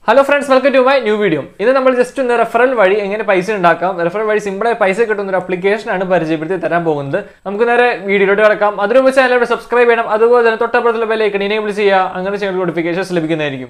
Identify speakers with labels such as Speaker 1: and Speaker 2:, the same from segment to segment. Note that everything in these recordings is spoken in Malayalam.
Speaker 1: hello friends welcome to my new video ഇത് നമ്മൾ ജസ്റ്റ് ഒന്ന് റെഫറൽ വഴി എങ്ങനെ പൈസ ഉണ്ടാക്കാം റെഫറൽ വഴി സിമ്പിളായി പൈസ കിട്ടുന്ന ഒരു application ആണ് പരിചയപ്പെടുത്തി തരാൻ പോകുന്നത് നമുക്ക് നേരെ വീഡിയോയിലോട്ട് കിടക്കാം അതിനു മുമ്പ് ചാനൽ സബ്സ്ക്രൈബ് ചെയ്യണം അതുപോലെ തന്നെ തൊട്ടപ്പുറത്തുള്ള ബെല്ലൈക്കൺ ഇനേബിൾ ചെയ്യുക അങ്ങനെ ചെയ്യുന്ന നോട്ടിഫിക്കേഷൻസ് ലഭിക്കുന്നതായിരിക്കും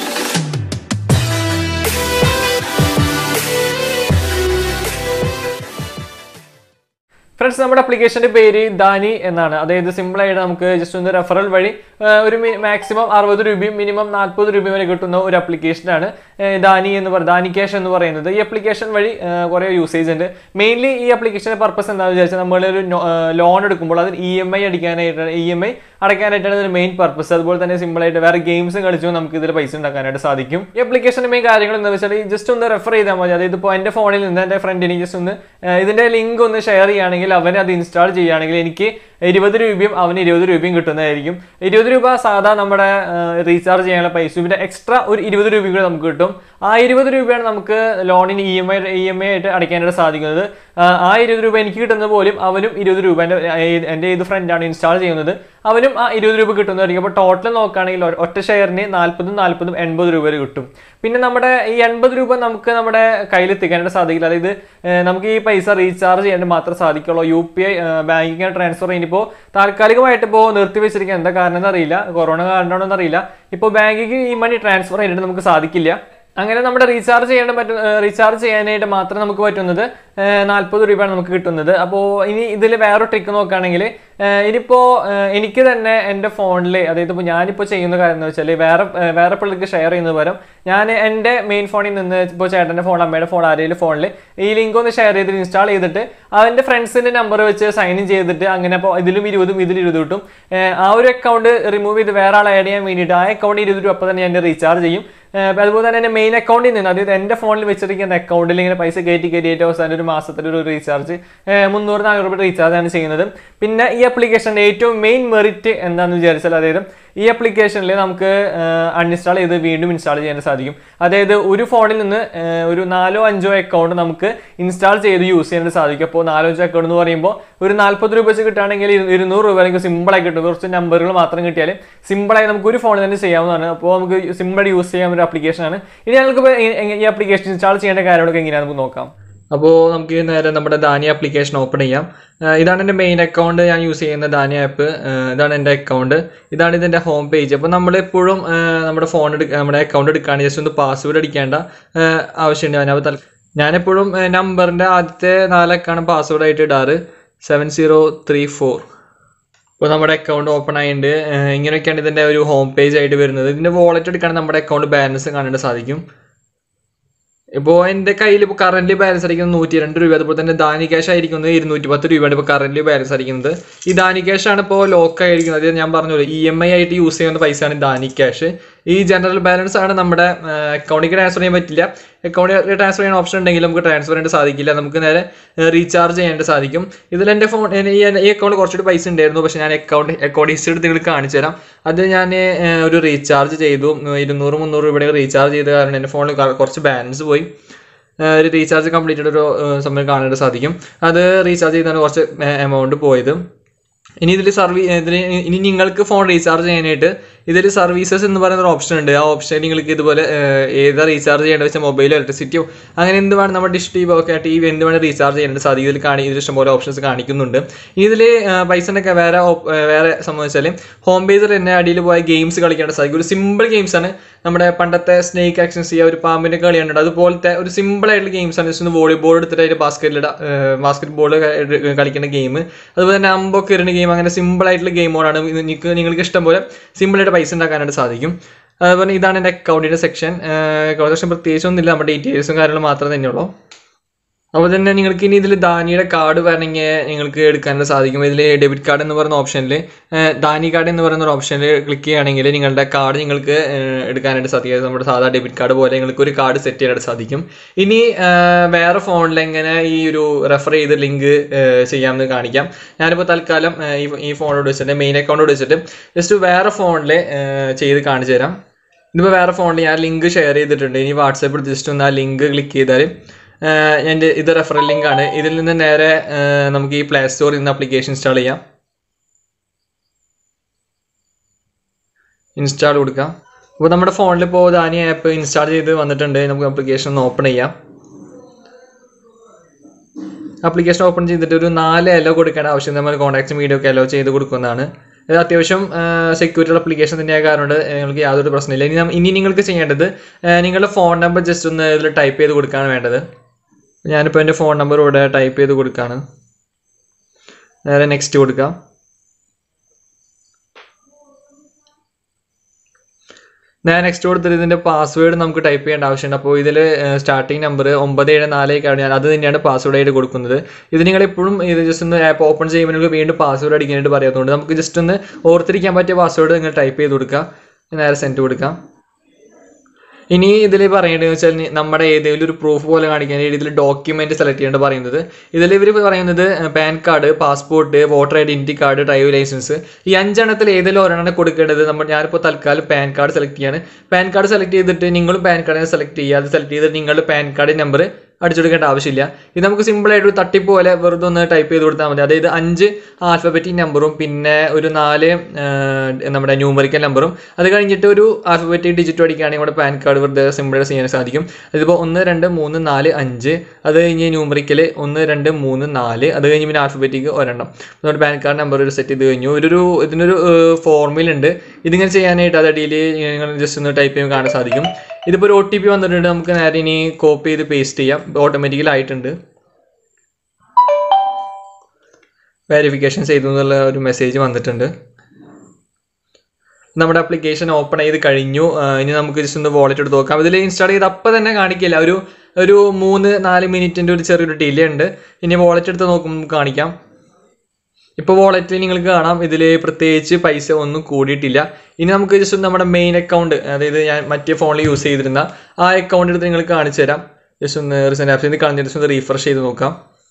Speaker 1: ഫ്രണ്ട്സ് നമ്മുടെ അപ്ലിക്കേഷന്റെ പേര് ദാനി എന്നാണ് അതായത് സിമ്പിൾ ആയിട്ട് നമുക്ക് ജസ്റ്റ് ഒന്ന് റെഫറൽ വഴി ആ, ഒരു മാക്സിമം അറുപത് രൂപയും മിനിമം നാൽപ്പത് രൂപയും വരെ കിട്ടുന്ന ഒരു അപ്ലിക്കേഷനാണ് ദാനി എന്ന് പറയുന്നത് ദാനി ക്യാഷ് എന്ന് പറയുന്നത് ഈ അപ്ലിക്കേഷൻ വഴി ആ, കുറേ യൂസേജ് ഉണ്ട് മെയിൻലി ഈ അപ്ലിക്കേഷന്റെ പർപ്പസ് എന്താണെന്ന് വിചാരിച്ചാൽ നമ്മൾ ഒരു ലോൺ എടുക്കുമ്പോൾ അതിന് ഇ എം ഐ അടിക്കാനായിട്ടാണ് ഇ എം ഐ അടയ്ക്കാനായിട്ടാണ് ഇതിന് മെയിൻ പർപ്പസ് അതുപോലെ തന്നെ സിമ്പിൾ ആയിട്ട് വേറെ ഗെയിംസ് കളിച്ചു നമുക്ക് ഇതിൽ പൈസ ഉണ്ടാക്കാനായിട്ട് സാധിക്കും ഈ അപ്ലിക്കേഷന്റെ മെയിൻ കാര്യങ്ങൾ എന്താ വെച്ചാൽ ജസ്റ്റ് ഒന്ന് റെഫർ ചെയ്താൽ മതി അതായത് ഇപ്പോൾ എൻ്റെ ഫോണിൽ നിന്ന് എൻ്റെ ഫ്രണ്ടിന് ജസ്റ്റ് ഒന്ന് ആ, ഇതിന്റെ ലിങ്ക് ഒന്ന് ഷെയർ ചെയ്യുകയാണെങ്കിൽ അവൻ അത് ഇൻസ്റ്റാൾ ചെയ്യുകയാണെങ്കിൽ എനിക്ക് ഇരുപത് രൂപയും അവന് ഇരുപത് രൂപയും കിട്ടുന്നതായിരിക്കും ഇരുപത് രൂപ സാധാ നമ്മുടെ റീചാർജ് ചെയ്യാനുള്ള പൈസ പിന്നെ എക്സ്ട്രാ ഒരു ഇരുപത് രൂപയും കൂടെ നമുക്ക് കിട്ടും ആ ഇരുപത് രൂപയാണ് നമുക്ക് ലോണിന് E M I E M I ആയിട്ട് അടയ്ക്കാനായിട്ട് സാധിക്കുന്നത് ആ, ആ ഇരുപത് രൂപ എനിക്ക് കിട്ടുന്നത് പോലും അവനും ഇരുപത് രൂപ എൻ്റെ എൻ്റെ ഏത് ഫ്രണ്ടാണ് ഇൻസ്റ്റാൾ ചെയ്യുന്നത് അവനും ആ ഇരുപത് രൂപ കിട്ടുന്നതായിരിക്കും അപ്പോൾ ടോട്ടൽ നോക്കുകയാണെങ്കിൽ ഒ- ഒറ്റ ഷെയറിന് നാൽപ്പതും നാൽപ്പതും എൺപത് രൂപ വരെ കിട്ടും പിന്നെ നമ്മുടെ ഈ എൺപത് രൂപ നമുക്ക് നമ്മുടെ കയ്യിൽ എത്തിക്കാനായിട്ട് സാധിക്കില്ല അതായത് ഏഹ്, നമുക്ക് ഈ പൈസ റീചാർജ് ചെയ്യാൻ മാത്രമേ സാധിക്കുള്ളൂ U P I banking transfer ഇനിയിപ്പോൾ താൽക്കാലികമായിട്ട് ഇപ്പോൾ നിർത്തി വെച്ചിരിക്കുക എന്താ കാരണം എന്നറിയില്ല കൊറോണ കാരണമാണോ എന്നറിയില്ല ഇപ്പോൾ ബാങ്കിക്ക് ഈ മണി ട്രാൻസ്ഫർ ചെയ്യാനായിട്ട് നമുക്ക് സാധിക്കില്ല അങ്ങനെ നമ്മുടെ റീചാർജ് ചെയ്യേണ്ട പറ്റും റീചാർജ് ചെയ്യാനായിട്ട് മാത്രം നമുക്ക് പറ്റുന്നത് നാൽപ്പത് രൂപയാണ് നമുക്ക് കിട്ടുന്നത് അപ്പോൾ ഇനി ഇതിൽ വേറെ ട്രിക്ക് നോക്കുകയാണെങ്കിൽ ഇനിയിപ്പോൾ എനിക്ക് തന്നെ എൻ്റെ ഫോണിൽ അതായത് ഇപ്പോൾ ഞാനിപ്പോൾ ചെയ്യുന്ന കാര്യം എന്ന് വെച്ചാൽ വേറെ ഏഹ്, വേറെ പിള്ളേർക്ക് ഷെയർ ചെയ്യുന്നത് പകരം ഞാൻ എൻ്റെ മെയിൻ ഫോണിൽ നിന്ന് ഇപ്പോൾ ചേട്ടൻ്റെ ഫോൺ അമ്മയുടെ ഫോൺ ആരെങ്കിലും ഫോണിൽ ഈ ലിങ്ക് ഒന്ന് ഷെയർ ചെയ്തിട്ട് ഇൻസ്റ്റാൾ ചെയ്തിട്ട് അവൻ്റെ ഫ്രണ്ട്സിൻ്റെ നമ്പർ വെച്ച് സൈൻ ഇൻ ചെയ്തിട്ട് അങ്ങനെ അപ്പോൾ ഇതിലും ഇരുപതും ഇതിലും ഇരുപത് കിട്ടും ഏഹ്, ആ ഒരു അക്കൗണ്ട് റിമൂവ് ചെയ്ത് വേറെ ആൾ ആഡ് ചെയ്യാൻ വേണ്ടിയിട്ട് ആ അക്കൗണ്ട് ഇരുപത് രൂപ അപ്പോൾ തന്നെ ഞാൻ റീചാർജ് ചെയ്യും ഏഹ് അപ്പൊ അതുപോലെ തന്നെ എൻ്റെ മെയിൻ അക്കൗണ്ടിൽ നിന്ന് അതായത് എൻ്റെ ഫോണിൽ വെച്ചിരിക്കുന്ന അക്കൗണ്ടിൽ ഇങ്ങനെ പൈസ കയറ്റി കയറ്റിയിട്ട് അവസാനം ഒരു മാസത്തിൽ ഒരു റീചാർജ് മുന്നൂറ് നാനൂറ് രൂപ റീചാർജ് ആണ് ചെയ്യുന്നത് പിന്നെ ഈ അപ്ലിക്കേഷൻ്റെ ഏറ്റവും മെയിൻ മെറിറ്റ് എന്താണെന്ന് വിചാരിച്ചാൽ അതായത് ഈ അപ്ലിക്കേഷനിൽ നമുക്ക് അൺഇൻസ്റ്റാൾ ചെയ്ത് വീണ്ടും ഇൻസ്റ്റാൾ ചെയ്യാൻ സാധിക്കും അതായത് ഒരു ഫോണിൽ നിന്ന് ഏഹ് ഒരു നാലോ അഞ്ചോ അക്കൗണ്ട് നമുക്ക് ഇൻസ്റ്റാൾ ചെയ്ത് യൂസ് ചെയ്യാനായിട്ട് സാധിക്കും അപ്പോൾ നാലോ അഞ്ചോ അക്കൗണ്ട് എന്ന് പറയുമ്പോൾ ഒരു നാൽപ്പത് രൂപ വെച്ച് കിട്ടുകയാണെങ്കിൽ ഇരു- ഇരുന്നൂറ് രൂപ അല്ലെങ്കിൽ സിമ്പിളായി കിട്ടും കുറച്ച് നമ്പറുകൾ മാത്രം കിട്ടിയാൽ സിമ്പിളായി നമുക്ക് ഒരു ഫോണിൽ തന്നെ ചെയ്യാവുന്നതാണ് അപ്പോൾ നമുക്ക് സിമ്പിളായി യൂസ് ചെയ്യാൻ ഒരു ആപ്ലിക്കേഷനാണ് ഇനി ഞങ്ങൾക്ക് ഈ ആപ്ലിക്കേഷൻ ഇൻസ്റ്റാൾ ചെയ്യേണ്ട കാര്യങ്ങളൊക്കെ എങ്ങനെയാണെന്ന് നമുക്ക് നോക്കാം അപ്പോൾ നമുക്ക് നേരെ നമ്മുടെ ദാനി ആപ്ലിക്കേഷൻ ഓപ്പൺ ചെയ്യാം ആ, ഇതാണ് എൻ്റെ മെയിൻ അക്കൗണ്ട് ഞാൻ യൂസ് ചെയ്യുന്ന ദാനി ആപ്പ് ഇതാണ് എൻ്റെ അക്കൗണ്ട് ഇതാണ് ഇതിൻ്റെ ഹോം പേജ് അപ്പോൾ നമ്മൾ എപ്പോഴും ആ, നമ്മുടെ ഫോൺ എടുക്കുക നമ്മുടെ അക്കൗണ്ട് എടുക്കുകയാണെങ്കിൽ ജസ്റ്റ് ഒന്ന് പാസ്വേഡ് അടിക്കേണ്ട ആ, ആവശ്യമുണ്ട് ഞാൻ അപ്പോൾ തൽ- ഞാനെപ്പോഴും നമ്പറിൻ്റെ ആദ്യത്തെ നാലക്കാണ് പാസ്വേഡ് ആയിട്ട് ഇടാറ് സെവൻ സീറോ ത്രീ ഫോർ ഇപ്പോൾ നമ്മുടെ അക്കൗണ്ട് ഓപ്പൺ ആയിട്ടുണ്ട് ഏഹ് ഇങ്ങനെയൊക്കെയാണ് ഇതിൻ്റെ ഒരു ഹോം പേജ് ആയിട്ട് വരുന്നത് ഇതിൻ്റെ വാളറ്റ് എടുക്കുകയാണെങ്കിൽ നമ്മുടെ അക്കൗണ്ട് ബാലൻസ് കാണാൻ സാധിക്കും ഇപ്പോൾ എൻ്റെ കയ്യിൽ ഇപ്പോൾ കറന്റ് ബാലൻസ് അടിക്കുന്നത് നൂറ്റി രണ്ട് രൂപ അതുപോലെ തന്നെ ദാനി ക്യാഷ് ആയിരിക്കുന്നത് ഇരുന്നൂറ്റി പത്ത് രൂപയാണ് ഇപ്പോൾ കറന്റ് ബാലൻസ് അടിക്കുന്നത് ഈ ദാനി ക്യാഷ് ആണ് ഇപ്പോൾ ലോക്ക് ആയിരിക്കുന്നത് അത് ഞാൻ പറഞ്ഞല്ലോ ഇ എം ഐ ആയിട്ട് യൂസ് ചെയ്യുന്ന പൈസയാണ് ദാനി ക്യാഷ് ഈ ജനറൽ ബാലൻസ് ആണ് നമ്മുടെ അക്കൗണ്ടിലേക്ക് ട്രാൻസ്ഫർ ചെയ്യാൻ പറ്റില്ല അക്കൗണ്ടിൽ ട്രാൻസ്ഫർ ചെയ്യാൻ ഓപ്ഷൻ ഉണ്ടെങ്കിൽ നമുക്ക് ട്രാൻസ്ഫർ ചെയ്യാൻ സാധിക്കില്ല നമുക്ക് നേരെ റീചാർജ് ചെയ്യാനായിട്ട് സാധിക്കും ഇതിൽ എൻ്റെ ഫോൺ ഈ ഈ അക്കൗണ്ട് കുറച്ചുകൂടി പൈസ ഉണ്ടായിരുന്നു പക്ഷേ ഞാൻ അക്കൗണ്ട് അക്കൗണ്ട് ഹിസ്റ്ററി എടുത്ത് നിങ്ങൾക്ക് കാണിച്ചു തരാം അത് ഞാൻ ഏഹ്, ഒരു റീചാർജ് ചെയ്തു ഇരുന്നൂറ് മുന്നൂറ് രൂപയുടെ റീചാർജ് ചെയ്ത കാരണം എൻ്റെ ഫോണിൽ കുറച്ച് ബാലൻസ് പോയി ഏഹ്, ഒരു റീചാർജ് കംപ്ലീറ്റ് ഒരു ഏഹ്, സമയം കാണാനായിട്ട് സാധിക്കും അത് റീചാർജ് ചെയ്താണ് കുറച്ച് എമൗണ്ട് പോയത് ഇനി ഇതിൽ സർവീ ഇതിന് ഇനി നിങ്ങൾക്ക് ഫോൺ റീചാർജ് ചെയ്യാനായിട്ട് ഇതിൽ സർവീസസ് എന്ന് പറയുന്ന ഒരു ഓപ്ഷൻ ഉണ്ട് ആ ഓപ്ഷൻ നിങ്ങൾക്ക് ഇതുപോലെ ഏഹ്, ഏതാ റീചാർജ് ചെയ്യേണ്ടത് വെച്ചാൽ മൊബൈലോ ഇലക്ട്രിസിറ്റിയോ അങ്ങനെ എന്ത് വേണം നമ്മുടെ ഡിഷ് ടി വി ഒക്കെ ടി വി എന്ത് വേണം റീചാർജ് ചെയ്യാനായിട്ട് സാധിക്കും ഇതിൽ കാണി ഇതിൽ ഇഷ്ടംപോലെ ഓപ്ഷൻസ് കാണിക്കുന്നുണ്ട് ഇതിൽ പൈസൻ്റെ ഒക്കെ വേറെ op- ഏഹ്, വേറെ സംബന്ധിച്ചാൽ ഹോം പേജിൽ തന്നെ അടിയിൽ പോയ ഗെയിംസ് കളിക്കാനായിട്ട് സാധിക്കും ഒരു സിമ്പിൾ ഗെയിംസ് ആണ് നമ്മുടെ പണ്ടത്തെ സ്നേക്ക് ആക്ഷൻസ് ചെയ്യുക ഒരു പാമ്പിൻ്റെ കളിയുണ്ട് അതുപോലത്തെ ഒരു സിമ്പിൾ ആയിട്ടുള്ള ഗെയിംസ് ആണ് ജസ്റ്റ് ഒന്ന് വോളിബോൾ എടുത്തിട്ട് അതിൽ ബാസ്കറ്റിലിട ബാസ്കറ്റ് ബോൾ കളിക്കുന്ന ഗെയിം അതുപോലെ തന്നെ അമ്പൊക്കെ എറിയുന്ന ഗെയിം അങ്ങനെ സിമ്പിൾ ആയിട്ടുള്ള ഗെയിമോടാണ് നിങ്ങൾക്ക് നിങ്ങൾക്ക് ഇഷ്ടം പോലെ സിമ്പിൾ ആയിട്ട് പൈസ ഉണ്ടാക്കാനായിട്ട് സാധിക്കും അതുപോലെ ഇതാണ് എൻ്റെ അക്കൗണ്ടിൻ്റെ സെക്ഷൻ അക്കൗണ്ട് സെക്ഷൻ പ്രത്യേകിച്ചൊന്നുമില്ല നമ്മുടെ ഡീറ്റെയിൽസും കാര്യങ്ങളും മാത്രമേ തന്നെയുള്ളൂ അതുപോലെ തന്നെ നിങ്ങൾക്ക് ഇനി ഇതിൽ ദാനിയുടെ കാർഡ് വേണമെങ്കിൽ നിങ്ങൾക്ക് എടുക്കാനായിട്ട് സാധിക്കും ഇതിൽ ഡെബിറ്റ് കാർഡ് എന്ന് പറയുന്ന ഓപ്ഷനിൽ ദാനി കാർഡ് എന്ന് പറയുന്ന ഒരു ഓപ്ഷനിൽ ക്ലിക്ക് ചെയ്യുകയാണെങ്കിൽ നിങ്ങളുടെ കാർഡ് നിങ്ങൾക്ക് ഏഹ്, എടുക്കാനായിട്ട് സാധിക്കും അത് നമ്മുടെ സാധാ ഡെബിറ്റ് കാർഡ് പോലെ നിങ്ങൾക്ക് ഒരു കാർഡ് സെറ്റ് ചെയ്യാനായിട്ട് സാധിക്കും ഇനി ഏഹ്, വേറെ ഫോണിൽ എങ്ങനെ ഈ ഒരു റെഫർ ചെയ്ത് ലിങ്ക് ചെയ്യാമെന്ന് കാണിക്കാം ഞാനിപ്പോൾ തൽക്കാലം ഏഹ്, ഈ ഈ ഫോണോട് വെച്ചിട്ട് മെയിൻ അക്കൗണ്ടോട് വെച്ചിട്ട് ജസ്റ്റ് വേറെ ഫോണിൽ ചെയ്ത് കാണിച്ചു തരാം ഇതിപ്പോൾ വേറെ ഫോണിൽ ഞാൻ ലിങ്ക് ഷെയർ ചെയ്തിട്ടുണ്ട് ഇനി വാട്സാപ്പിൽ ജസ്റ്റ് ഒന്ന് ആ ലിങ്ക് ക്ലിക്ക് ചെയ്താൽ എൻ്റെ ഇത് റെഫറൽ ലിങ്ക് ആണ് ഇതിൽ നിന്ന് നേരെ ഏഹ്, നമുക്ക് ഈ പ്ലേ സ്റ്റോറിൽ നിന്ന് ആപ്ലിക്കേഷൻ ഇൻസ്റ്റാൾ ചെയ്യാം ഇൻസ്റ്റാൾ കൊടുക്കാം അപ്പോൾ നമ്മുടെ ഫോണിൽ ഇപ്പോൾ ദാനി ആപ്പ് ഇൻസ്റ്റാൾ ചെയ്ത് വന്നിട്ടുണ്ട് നമുക്ക് ആപ്ലിക്കേഷൻ ഒന്ന് ഓപ്പൺ ചെയ്യാം ആപ്ലിക്കേഷൻ ഓപ്പൺ ചെയ്തിട്ട് ഒരു നാല് എലോ കൊടുക്കേണ്ട ആവശ്യം നമ്മൾ കോൺടാക്ട്സ് മീഡിയ ഒക്കെ എലോ ചെയ്ത് കൊടുക്കുന്നതാണ് ഇത് അത്യാവശ്യം സെക്യൂരിറ്റി ആപ്ലിക്കേഷൻ തന്നെയായ കാരണം കൊണ്ട് നിങ്ങൾക്ക് യാതൊരു പ്രശ്നമില്ല ഇനി നം- ഇനി നിങ്ങൾക്ക് ചെയ്യേണ്ടത് ആ, നിങ്ങളുടെ ഫോൺ നമ്പർ ജസ്റ്റ് ഒന്ന് ഇതിൽ ടൈപ്പ് ചെയ്ത് കൊടുക്കുകയാണ് വേണ്ടത് ഞാനിപ്പോൾ എൻ്റെ ഫോൺ നമ്പർ ഇവിടെ ടൈപ്പ് ചെയ്ത് കൊടുക്കുകയാണ് നേരെ നെക്സ്റ്റ് കൊടുക്കാം ഞാൻ നെക്സ്റ്റ് കൊടുത്തിട്ട് ഇതിന്റെ പാസ്വേഡ് നമുക്ക് ടൈപ്പ് ചെയ്യേണ്ട ആവശ്യമുണ്ട് അപ്പോൾ ഇതിൽ സ്റ്റാർട്ടിംഗ് നമ്പർ ഒമ്പത് ഏഴ് നാലേക്കാണ് ഞാൻ അത് തന്നെയാണ് പാസ്വേഡ് ആയിട്ട് കൊടുക്കുന്നത് ഇത് നിങ്ങൾ എപ്പോഴും ഇത് ജസ്റ്റ് ഒന്ന് ആപ്പ് ഓപ്പൺ ചെയ്യുമ്പോൾ നിങ്ങൾക്ക് വീണ്ടും പാസ്വേഡ് അടിക്കാനായിട്ട് പറയാത്തതുകൊണ്ട് നമുക്ക് ജസ്റ്റ് ഒന്ന് ഓർത്തിരിക്കാൻ പറ്റിയ പാസ്വേഡ് നിങ്ങൾ ടൈപ്പ് ചെയ്ത് കൊടുക്കുക നേരെ സെൻഡ് കൊടുക്കാം ഇനി ഇതിൽ പറയേണ്ടത് വെച്ചാൽ നി- നമ്മുടെ ഏതെങ്കിലും ഒരു പ്രൂഫ് പോലെ കാണിക്കാൻ ഇതിൽ ഡോക്യുമെന്റ് സെലക്ട് ചെയ്യേണ്ടത് പറയുന്നത് ഇതിൽ ഇവർ പറയുന്നത് PAN card passport voter identity card drive licence ഈ അഞ്ചെണ്ണത്തിൽ ഏതെങ്കിലും ഒരെണ്ണം കൊടുക്കേണ്ടത് നമ്മൾ ഞാനിപ്പോൾ തൽക്കാലം പാൻ കാർഡ് സെലക്ട് ചെയ്യാണ് പാൻ കാർഡ് സെലക്ട് ചെയ്തിട്ട് നിങ്ങളും പാൻ കാർഡിനെ സെലക്ട് ചെയ്യുക അത് സെലക്ട് ചെയ്തിട്ട് നിങ്ങളുടെ പാൻ കാർഡ് നമ്പർ അടിച്ചെടുക്കേണ്ട ആവശ്യമില്ല ഇത് നമുക്ക് സിമ്പിൾ ആയിട്ട് ഒരു തട്ടിപ്പ് പോലെ വെറുതെ ഒന്ന് ടൈപ്പ് ചെയ്ത് കൊടുത്താൽ മതി അതായത് അഞ്ച് ആൽഫബറ്റിക് നമ്പറും പിന്നെ ഒരു നാല് ആ, നമ്മുടെ ന്യൂമറിക്കൽ നമ്പറും അത് കഴിഞ്ഞിട്ട് ഒരു ആൽഫബറ്റിക് ഡിജിറ്റ് അടിക്കുകയാണെങ്കിൽ നമ്മുടെ പാൻ കാർഡ് വെറുതെ സിമ്പിൾ ആയിട്ട് ചെയ്യാൻ സാധിക്കും ഇതിപ്പോൾ ഒന്ന് രണ്ട് മൂന്ന് നാല് അഞ്ച് അത് കഴിഞ്ഞ് ന്യൂമറിക്കൽ ഒന്ന് രണ്ട് മൂന്ന് നാല് അത് കഴിഞ്ഞ് പിന്നെ ആൽഫബറ്റിക് ഒരെണ്ണം നമ്മുടെ പാൻ കാർഡ് നമ്പർ ഒരു സെറ്റ് ചെയ്ത് കഴിഞ്ഞു ഒരു ഇതിനൊരു ഫോർമുലുണ്ട് ഇതിങ്ങനെ ചെയ്യാനായിട്ട് അത് അടിയിൽ നിങ്ങൾ ജസ്റ്റ് ഒന്ന് ടൈപ്പ് ചെയ്യുമ്പോൾ കാണാൻ സാധിക്കും ഇതിപ്പോൾ ഒരു ഒ ടി പി വന്നിട്ടുണ്ട് നമുക്ക് നേരെ ഇനി കോപ്പി ചെയ്ത് പേസ്റ്റ് ചെയ്യാം ഓട്ടോമാറ്റിക്കലി ആയിട്ടുണ്ട് വെരിഫിക്കേഷൻ ചെയ്തു എന്നുള്ള ഒരു മെസ്സേജ് വന്നിട്ടുണ്ട് നമ്മുടെ ആപ്ലിക്കേഷൻ ഓപ്പൺ ചെയ്ത് കഴിഞ്ഞു ആ, ഇനി നമുക്ക് ജസ്റ്റ് ഒന്ന് വാളറ്റ് എടുത്ത് നോക്കാം ഇതിൽ ഇൻസ്റ്റാൾ ചെയ്ത് അപ്പം തന്നെ കാണിക്കില്ല ഒരു ഒരു മൂന്ന് നാല് മിനിറ്റിൻ്റെ ഒരു ചെറിയൊരു ഡിലേ ഉണ്ട് ഇനി വാളറ്റ് എടുത്ത് നോക്കുമ്പോൾ നമുക്ക് കാണിക്കാം ഇപ്പോൾ വാളറ്റിൽ നിങ്ങൾക്ക് കാണാം ഇതിൽ പ്രത്യേകിച്ച് പൈസ ഒന്നും കൂടിയിട്ടില്ല ഇനി നമുക്ക് ജസ്റ്റ് നമ്മുടെ മെയിൻ അക്കൗണ്ട് അതായത് ഞാൻ മറ്റേ ഫോണിൽ യൂസ് ചെയ്തിരുന്ന ആ അക്കൗണ്ട് എടുത്ത് നിങ്ങൾക്ക് കാണിച്ചു തരാം ജസ്റ്റ് ഒന്ന് റിസെൻറ്റ് ആപ്സിൽ നിന്ന് കളഞ്ഞിട്ട് ജസ്റ്റ് ഒന്ന് റീഫ്രഷ് ചെയ്ത് നോക്കാം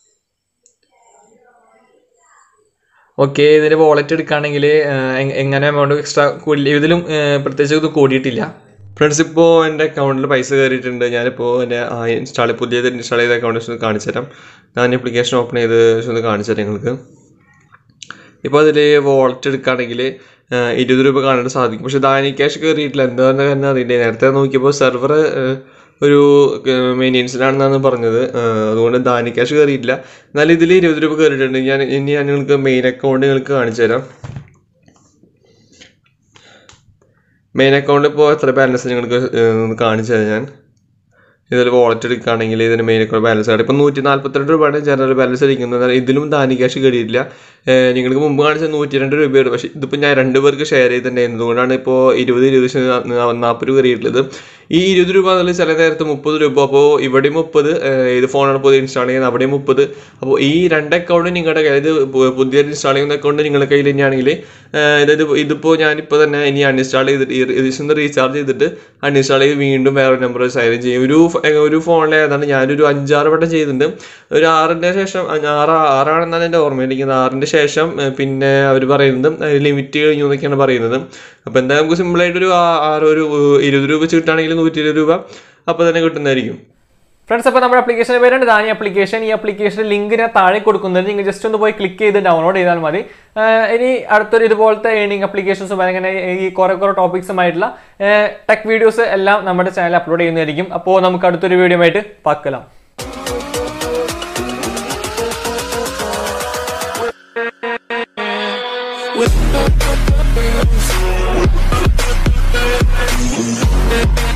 Speaker 1: ഓക്കെ ഇതിൻ്റെ വാളറ്റ് എടുക്കുകയാണെങ്കിൽ എങ്ങനെ എമൗണ്ട് എക്സ്ട്രാ കൂടി ഇതിലും ആ, പ്രത്യേകിച്ച് ഇത് കൂടിയിട്ടില്ല
Speaker 2: ഫ്രണ്ട്സ് ഇപ്പോൾ എൻ്റെ അക്കൗണ്ടിൽ പൈസ കയറിയിട്ടുണ്ട് ഞാനിപ്പോൾ എൻ്റെ ഇൻസ്റ്റാൾ പുതിയത് ഇൻസ്റ്റാൾ ചെയ്ത അക്കൗണ്ട് ഒന്ന് കാണിച്ചു തരാം ഞാൻ ആപ്ലിക്കേഷൻ ഓപ്പൺ ചെയ്ത് ഒന്ന് കാണിച്ചു തരാം നിങ്ങൾക്ക് ഇപ്പോൾ അതിൽ വാളറ്റ് എടുക്കുകയാണെങ്കിൽ ഇരുപത് രൂപ കാണാൻ സാധിക്കും പക്ഷെ ദാനി ക്യാഷ് കയറിയിട്ടില്ല എന്താണെന്ന് കാരണം അറിയില്ല നേരത്തെ നോക്കിയപ്പോൾ സെർവർ ഒരു മെയിൻ്റെനൻസിലാണെന്നാണ് പറഞ്ഞത് ആ, അതുകൊണ്ട് ദാനി ക്യാഷ് കയറിയിട്ടില്ല എന്നാലും ഇതിൽ ഇരുപത് രൂപ കയറിയിട്ടുണ്ട് ഞാൻ ഇനി ഞാൻ നിങ്ങൾക്ക് മെയിൻ അക്കൗണ്ട് നിങ്ങൾക്ക് കാണിച്ചു തരാം മെയിൻ അക്കൗണ്ടിൽ ഇപ്പോൾ എത്ര ബാലൻസ് നിങ്ങൾക്ക് ഏഹ്, ഒന്ന് കാണിച്ചു തരാം ഞാൻ ഇതിൽ വാളറ്റ് എടുക്കുകയാണെങ്കിൽ ഇതിന് മെയിൻ അക്കൗണ്ട് ബാലൻസ് ആണ് ഇപ്പോൾ നൂറ്റി നാൽപ്പത്തിരണ്ട് രൂപയാണ് ജനറൽ ബാലൻസ് ഇരിക്കുന്നത് എന്നാൽ ഇതിലും ദാനി ക്യാഷ് കയറിയിട്ടില്ല ഏഹ്, നിങ്ങൾക്ക് മുമ്പ് കാണിച്ച നൂറ്റി രണ്ട് രൂപയാണ് പക്ഷേ ഇതിപ്പോൾ ഞാൻ രണ്ട് പേർക്ക് ഷെയർ ചെയ്തിട്ടുണ്ടായിരുന്നു അതുകൊണ്ടാണ് ഇപ്പോൾ ഇരുപത് ഇരുപത് ശതമാനം നാ- നാൽപ്പത് രൂപ കയറിയിട്ടുള്ളത് ഈ ഇരുപത് രൂപ അതിൽ ചില നേരത്ത് മുപ്പത് രൂപ അപ്പോൾ ഇവിടെ മുപ്പത് ഏത് ഫോണാണ് പുതിയ ഇൻസ്റ്റാൾ ചെയ്യുന്നത് അവിടെ മുപ്പത് അപ്പോൾ ഈ രണ്ട് അക്കൗണ്ട് നിങ്ങളുടെ കയ്യിൽ ഇത് പു- പുതിയ ഇൻസ്റ്റാൾ ചെയ്യുന്ന അക്കൗണ്ട് നിങ്ങളുടെ കയ്യിൽ തന്നെയാണെങ്കിൽ അതായത് ഇതിപ്പോൾ ഞാനിപ്പോൾ തന്നെ ഇനി അൺഇൻസ്റ്റാൾ ചെയ്തിട്ട് ഇതിൽ റീചാർജ് ചെയ്തിട്ട് അൺഇൻസ്റ്റാൾ ചെയ്ത് വീണ്ടും വേറെ നമ്പർ സൈൻ ചെയ്യും ഒരു ഫ- ഒരു ഫോണിൽ ഏതാണ് ഞാനൊരു അഞ്ചാറ് വട്ടം ചെയ്തിട്ടുണ്ട് ഒരു ആറിൻ്റെ ശേഷം അ- ആറ് ആറാണെന്നാണ് എൻ്റെ ഓർമ്മയിലിരിക്കുന്നത് ആറിൻ്റെ ശേഷം ഏ, പിന്നെ അവർ പറയുന്നത് ലിമിറ്റ് കഴിഞ്ഞു എന്നൊക്കെയാണ് പറയുന്നത് അപ്പോൾ എന്തായാലും നമുക്ക് സിമ്പിളായിട്ടൊരു ആ- ആറ് ഒരു ഏഹ്, ഇരുപത് രൂപ വെച്ച് കിട്ടുകയാണെങ്കിൽ നൂറ്റി ഇരുപത് രൂപ അപ്പോൾ തന്നെ കിട്ടുന്നതായിരിക്കും
Speaker 1: ഫ്രണ്ട്സ് അപ്പോൾ നമ്മുടെ ആപ്ലിക്കേഷൻ്റെ പേരാണ് ദാനി ആപ്ലിക്കേഷൻ ഈ ആപ്ലിക്കേഷൻ ലിങ്ക് ഞാൻ താഴെ കൊടുക്കുന്നത് നിങ്ങൾ ജസ്റ്റ് ഒന്ന് പോയി ക്ലിക്ക് ചെയ്ത് ഡൗൺലോഡ് ചെയ്താൽ മതി ആഹ് ഇനി അടുത്തൊരു ഇതുപോലത്തെ ഏണിംഗ് അപ്ലിക്കേഷൻസും അങ്ങനെ ഈ കുറേ കുറേ ടോപ്പിക്സുമായിട്ടുള്ള ടെക് വീഡിയോസ് എല്ലാം നമ്മുടെ ചാനൽ അപ്ലോഡ് ചെയ്യുന്നതായിരിക്കും അപ്പോൾ നമുക്ക് അടുത്തൊരു വീഡിയോ ആയിട്ട് പാക്കലാം
Speaker 3: with